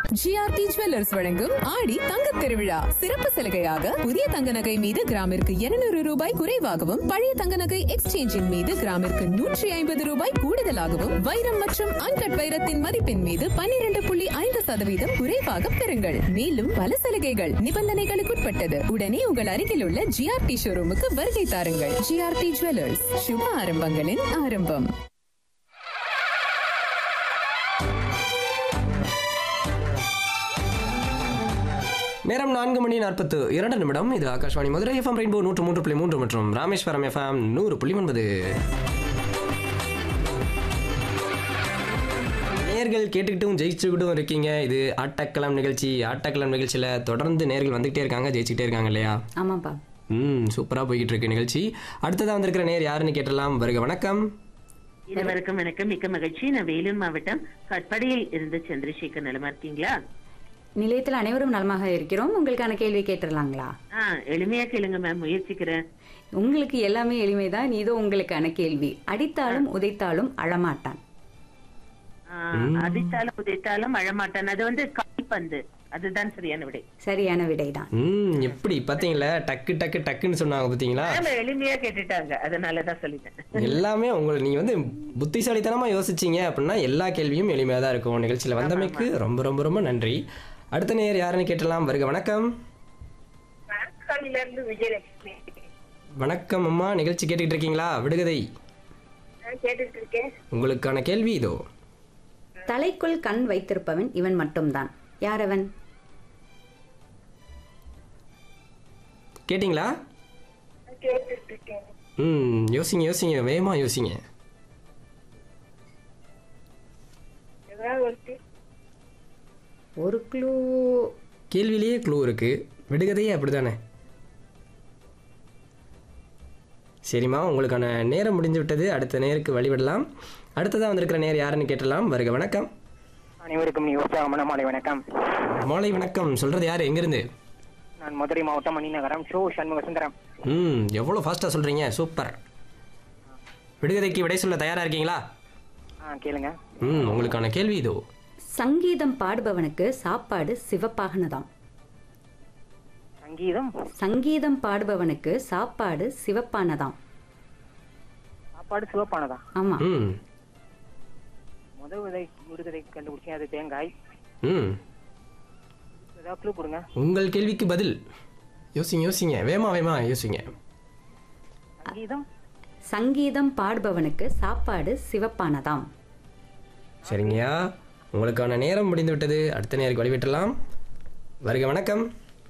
GRT jewellers வழங்கும் ஆடி தங்க திருவிழா சிறப்பு சலுகையாக புதிய தங்க நகை மீது கிராமிற்கு 200 ரூபாய் குறைவாகவும் பழைய தங்க நகை எக்ஸ்சேஞ்சின் மீது கிராமிற்கு நூற்றி ஐம்பது ரூபாய் கூடுதலாகவும் வைரம் மற்றும் அன்கட் வைரத்தின் மதிப்பின் மீது 12.5% புள்ளி ஐந்து சதவீதம் குறைவாக பெறுங்கள் மேலும் பல சலுகைகள் நிபந்தனைகளுக்குட்பட்டது உடனே உங்கள் அருகில் உள்ள ஜிஆர்டி ஷோரூமுக்கு வருகை தாருங்கள் ஜிஆர்டி ஜுவல்லர்ஸ் சுப ஆரம்பங்களின் ஆரம்பம் நேரம் நான்கு மணி நாற்பத்து இரண்டு நிமிடம் இது ஆகாஷ்வாணி மதுரை எஃப்எம் ரெயின்போ நூற்று மூன்று புள்ளி மூன்று மற்றும் ராமேஸ்வரம் எஃப்எம் நூறு புள்ளி ஒன்பது நேர்கள் கேட்டுக்கிட்டும் ஜெயிச்சுக்கிட்டும் இருக்கீங்க இது ஆட்டக்களம் நிகழ்ச்சி ஆட்டக்களம் நிகழ்ச்சியில் தொடர்ந்து நேர்கள் வந்துகிட்டே இருக்காங்க ஜெயிச்சுக்கிட்டே இருக்காங்க இல்லையா ஆமாப்பா ம் சூப்பராக போய்கிட்டு இருக்கு நிகழ்ச்சி அடுத்ததாக வந்திருக்கிற நேர் யாருன்னு கேட்டலாம் வருக வணக்கம் இருவருக்கும் வணக்கம் மிக்க மகிழ்ச்சி நான் வேலூர் மாவட்டம் கட்படியில் இருந்து சந்திரசேகர் நலமா இருக்கீங்களா நிலையத்தில் அனைவரும் நலமாக இருக்கிறோம் உங்களுக்கான கேள்வி கேட்டுடலாங்களா ஆ எளிமையா கேளுங்க மேம் முயற்சிக்கிறேன் உங்களுக்கு எல்லாமே எளிமைதான் இதோ உங்களுக்கான கேள்வி அடித்தாலும் உதைத்தாலும் அழமாட்டான் ஆ, அடித்தாலும் உதைத்தாலும் அழமாட்டான் அது வந்து கால்பந்து அதுதான் சரியான விடை சரியான விடைதான் ம் எப்படி பார்த்தீங்களா டக்கு டக்கு டக்குன்னு சொன்னாங்க பார்த்தீங்களா மேம் எளிமையா கேட்டுட்டாங்க அதனாலதான் சொல்லிட்டேன் எல்லாமே உங்களை நீங்கள் வந்து புத்திசாலித்தனமாக யோசிச்சீங்க அப்படின்னா எல்லா கேள்வியும் எளிமையாக தான் இருக்கும் நிகழ்ச்சியில் வந்தமைக்கு ரொம்ப ரொம்ப ரொம்ப நன்றி அடுத்த நேர் யாருன்னு கேட்டலாம் வருக வணக்கம் இருந்து விஜயலட்சுமி வணக்கம் அம்மா நிகழ்ச்சி கேட்டுக்கிட்டு இருக்கீங்களா விடுகதை கேட்டுட்டு இருக்கேன் உங்களுக்கான கேள்வி இதோ தலைக்குள் கண் வைத்திருப்பவன் இவன் மட்டும்தான் யாரவன் கேட்டிங்களா கேட்டுட்டு இருக்கேன் ம் யோசிங்க யோசிங்க வேகமாக யோசிங்க ஏதாவது ஒரு ஒரு க்ளூ கேள்வியிலேயே க்ளூ இருக்குது விடுகதையே அப்படிதானே சரிம்மா உங்களுக்கான நேரம் முடிஞ்சு விட்டது அடுத்த நேருக்கு வழிவிடலாம் அடுத்ததாக வந்திருக்கிற நேர் யாருன்னு கேட்டலாம் வருக வணக்கம் அனைவருக்கும் நீ உற்சாகமான மாலை வணக்கம் மாலை வணக்கம் சொல்கிறது யார் எங்கேருந்து நான் மதுரை மாவட்டம் மணிநகரம் ஷோ சண்முக சுந்தரம் ம் எவ்வளோ ஃபாஸ்ட்டாக சொல்கிறீங்க சூப்பர் விடுகதைக்கு விடை சொல்ல தயாராக இருக்கீங்களா ஆ கேளுங்க ம் உங்களுக்கான கேள்வி இதோ சங்கீதம் பாடுபவனுக்கு சாப்பாடு சிவப்பாகனதாம் சங்கீதம் சங்கீதம் பாடுபவனுக்கு சாப்பாடு சிவப்பானதாம் சாப்பாடு சிவப்பானதா ஆமா ம் முத விதை விடுதலை கண்டுபிடிச்சேன் அது தேங்காய் ம் ஏதாவது க்ளூ கொடுங்க உங்கள் கேள்விக்கு பதில் யோசிங்க யோசிங்க வேமா வேமா யோசிங்க சங்கீதம் சங்கீதம் பாடுபவனுக்கு சாப்பாடு சிவப்பானதாம் சரிங்கய்யா உங்களுக்கான நேரம் முடிந்து விட்டது அடுத்த நேருக்கு வழிவிட்டலாம் வருக வணக்கம்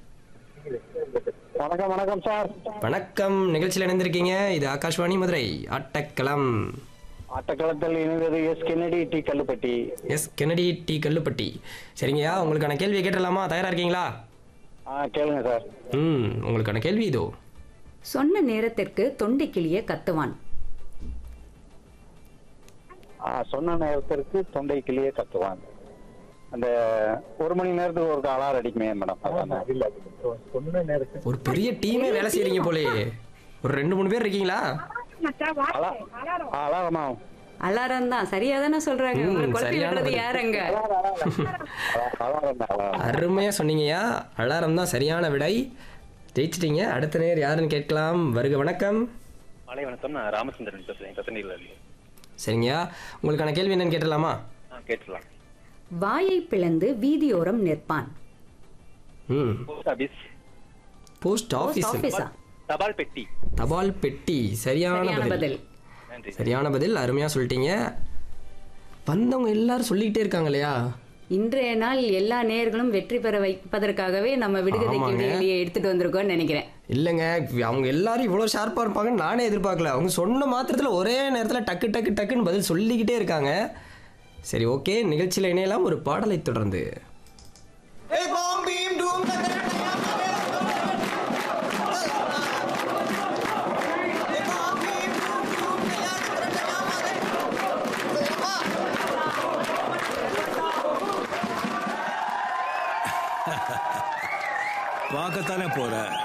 வணக்கம் வணக்கம் சார் வணக்கம் நிகழ்ச்சியில் இணைந்திருக்கீங்க இது ஆகாஷ்வாணி மதுரை ஆட்டக்களம் ஆட்டக்களத்தில் இணைந்தது S Kennedy T Kallupatti S Kennedy T Kallupatti சரிங்கய்யா உங்களுக்கான கேள்வியை கேட்டலாமா தயாரா இருக்கீங்களா ஆ கேளுங்க சார் ம் உங்களுக்கான கேள்வி இதோ சொன்ன நேரத்திற்கு தொண்டை கிளிய கத்துவான் ஆ சொன்ன நேரத்திற்கு தொண்டை கிளியே கத்துவாங்க அந்த ஒரு மணி நேரத்துக்கு ஒரு அலாரம் அடிக்குமே மேடம் அதானே? சொன்ன நேரத்துக்கு ஒரு பெரிய டீமே வேலை செய்றீங்க போலே ஒரு ரெண்டு மூணு பேர் இருக்கீங்களா அலா- அலாரமா அலாரம் தான் சரியா தானே சொல்றாங்க ம், உங்களை குழப்பி சரியான விடுறது பதில். யாருங்க அலா- அலாரம் தான், அலாரம் அருமையா சொன்னீங்கய்யா அலாரம் தான் சரியான விடை ஜெயிச்சிட்டீங்க அடுத்த நேர் யாருன்னு கேட்கலாம் வருக வணக்கம் மாலை வணக்கம் நான் ராமச்சந்திரன் பேசுறேன் கத்தனியில் சரிங்கய்யா உங்களுக்கான கேள்வி என்னன்னு கேட்டலாமா ஆ கேட்டுலாம் வாயை பிளந்து வீதியோரம் நிற்பான் ம் போஸ்ட் ஆபீஸ் போஸ்ட் ஆஃபீஸ் ஆபீஸா தபால் பெட்டி தபால் பெட்டி சரியான சரியான பதில் பதில் நன்றி சரியான பதில் அருமையா சொல்லிட்டீங்க வந்தவங்க எல்லாரும் சொல்லிக்கிட்டே இருக்காங்க இல்லையா இன்றைய நாள் எல்லா நேயர்களும் வெற்றி பெற வைப்பதற்காகவே நம்ம விடுகதைக்கு ஆமாங்க. விடையிலேயே எடுத்துட்டு வந்திருக்கோம்னு நினைக்கிறேன் இல்லைங்க அவங்க எல்லாரும் இவ்வளோ ஷார்ப்பாக இருப்பாங்கன்னு நானே எதிர்பார்க்கல அவங்க சொன்ன மாத்திரத்தில் ஒரே நேரத்தில் டக்கு டக்கு டக்குன்னு பதில் சொல்லிக்கிட்டே இருக்காங்க சரி ஓகே நிகழ்ச்சியில் இணையலாம் ஒரு பாடலை தொடர்ந்து பார்க்கத்தானே போற